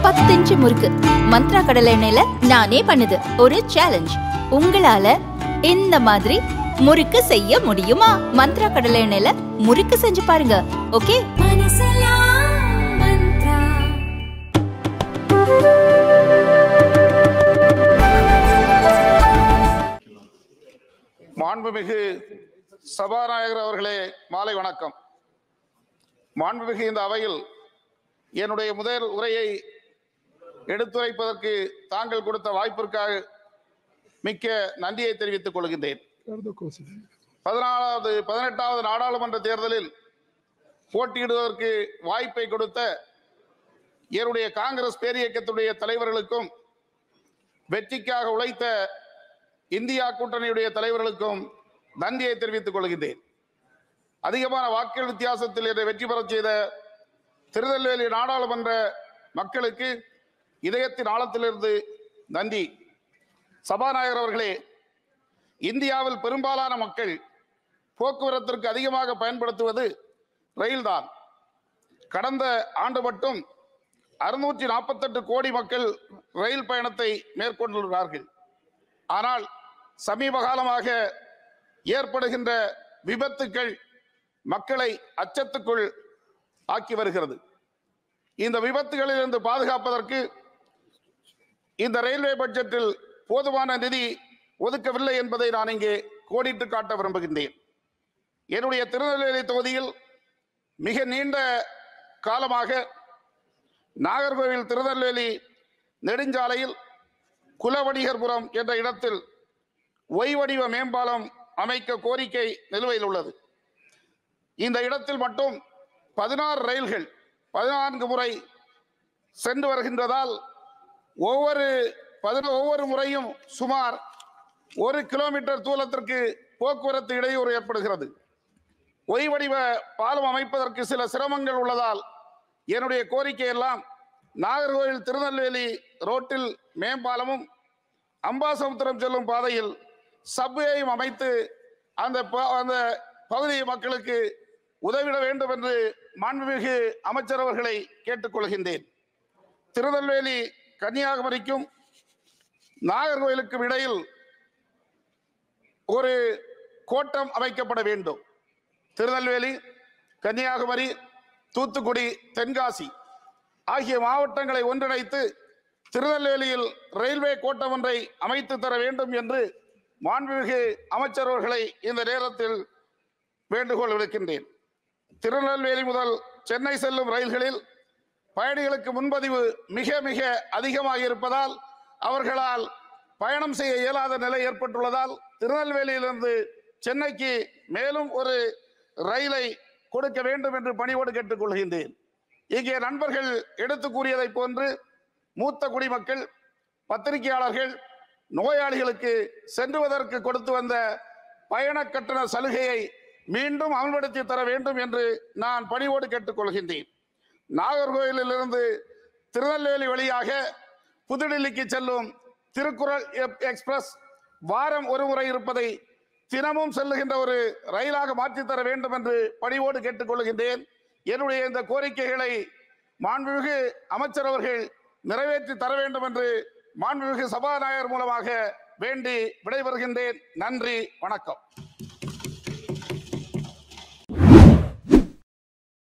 பத்து இன்ச்சு முறுக்கு மந்த்ரா கடலை எண்ணெயில நானே பண்ணுது ஒரு சேலஞ்ச் உங்களால இந்த மாதிரி முறுக்கு செய்ய முடியுமா மந்த்ரா கடலை எண்ணெயில முறுக்கு செஞ்சு பாருங்க ஓகே மாண்புமிகு சபாநாயகர் அவர்களே மாலை வணக்கம் மாண்புமிகு இந்த அவையில் என்னுடைய முதல் உரையை எடுத்துரைப்பதற்கு தாங்கள் கொடுத்த வாய்ப்பிற்காக மிக்க நன்றியை தெரிவித்துக் கொள்கின்றேன் பதினாலாவது பதினெட்டாவது நாடாளுமன்ற தேர்தலில் போட்டியிடுவதற்கு வாய்ப்பை கொடுத்த என்னுடைய காங்கிரஸ் பேரியக்கத்துடைய தலைவர்களுக்கும் வெற்றிக்காக உழைத்த இந்தியா கூட்டணியுடைய தலைவர்களுக்கும் நன்றியை தெரிவித்துக் கொள்கின்றேன் அதிகமான வாக்குகள் வித்தியாசத்தில் என்னை வெற்றி பெறச் செய்த திருநெல்வேலி நாடாளுமன்ற மக்களுக்கு இதயத்தின் ஆழத்திலிருந்து நன்றி சபாநாயகர் அவர்களே இந்தியாவில் பெரும்பாலான மக்கள் போக்குவரத்திற்கு அதிகமாக பயன்படுத்துவது ரயில்தான் கடந்த ஆண்டு மட்டும் அறுநூற்றி நாற்பத்தெட்டு கோடி மக்கள் ரயில் பயணத்தை மேற்கொண்டுள்ளார்கள் ஆனால் சமீப காலமாக ஏற்படுகின்ற விபத்துக்கள் மக்களை அச்சத்துக்குள் ஆக்கி வருகிறது இந்த விபத்துகளிலிருந்து பாதுகாப்பதற்கு இந்த ரயில்வே பட்ஜெட்டில் போதுமான நிதி ஒதுக்கவில்லை என்பதை நான் இங்கே கோடிட்டு காட்ட விரும்புகின்றேன் என்னுடைய திருநெல்வேலி தொகுதியில் மிக நீண்ட காலமாக நாகர்கோவில் திருநெல்வேலி நெடுஞ்சாலையில் குலவணிகர்புரம் என்ற இடத்தில் ஒய் வடிவ மேம்பாலம் அமைக்க கோரிக்கை நிலுவையில் உள்ளது இந்த இடத்தில் மட்டும் பதினாறு ரயில்கள் பதினான்கு முறை சென்று வருகின்றதால் ஒவ்வொரு பதின ஒவ்வொரு முறையும் சுமார் ஒரு கிலோமீட்டர் தூரத்திற்கு போக்குவரத்து இடையூறு ஏற்படுகிறது ஒய் வடிவ பாலம் அமைப்பதற்கு சில சிரமங்கள் உள்ளதால் என்னுடைய கோரிக்கை எல்லாம் நாகர்கோவில் திருநெல்வேலி ரோட்டில் மேம்பாலமும் அம்பாசமுத்திரம் செல்லும் பாதையில் சப்வேயும் அமைத்து அந்த ப- அந்த பகுதி மக்களுக்கு உதவிட வேண்டும் என்று மாண்புமிகு அமைச்சர் அவர்களை கேட்டுக்கொள்கின்றேன் திருநெல்வேலி கன்னியாகுமரிக்கும் நாகர்கோவிலுக்கும் இடையில் ஒரு கோட்டம் அமைக்கப்பட வேண்டும் திருநெல்வேலி கன்னியாகுமரி தூத்துக்குடி தென்காசி ஆகிய மாவட்டங்களை ஒன்றிணைத்து திருநெல்வேலியில் ரயில்வே கோட்டம் ஒன்றை அமைத்து தர வேண்டும் என்று மாண்புமிகு அமைச்சர் அவர்களை இந்த நேரத்தில் வேண்டுகோள் விடுக்கின்றேன் திருநெல்வேலி முதல் சென்னை செல்லும் ரயில்களில் பயணிகளுக்கு முன்பதிவு மிக மிக அதிகமாக இருப்பதால் அவர்களால் பயணம் செய்ய இயலாத நிலை ஏற்பட்டுள்ளதால் திருநெல்வேலியிலிருந்து சென்னைக்கு மேலும் ஒரு ரயிலை கொடுக்க வேண்டும் என்று பணிவோடு கேட்டுக்கொள்கின்றேன் இங்கே நண்பர்கள் எடுத்து கூறியதைப் போன்று மூத்த குடிமக்கள் பத்திரிகையாளர்கள் நோயாளிகளுக்கு சென்றுவதற்கு கொடுத்து வந்த பயண கட்டண சலுகையை மீண்டும் அமல்படுத்தி தர வேண்டும் என்று நான் பணிவோடு கேட்டுக்கொள்கின்றேன் நாகர்கோயிலிலிருந்து திருநெல்வேலி வழியாக புதுடில்லிக்கு செல்லும் திருக்குறள் எப்- எக்ஸ்பிரஸ் வாரம் ஒரு முறை இருப்பதை தினமும் செல்லுகின்ற ஒரு ரயிலாக மாற்றித் தர வேண்டும் என்று பணிவோடு கேட்டுக்கொள்கின்றேன் என்னுடைய இந்த கோரிக்கைகளை மாண்புமிகு அமைச்சர் அவர்கள் நிறைவேற்றி தர வேண்டும் என்று மாண்புமிகு சபாநாயகர் மூலமாக வேண்டி விடைபெறுகின்றேன் நன்றி வணக்கம்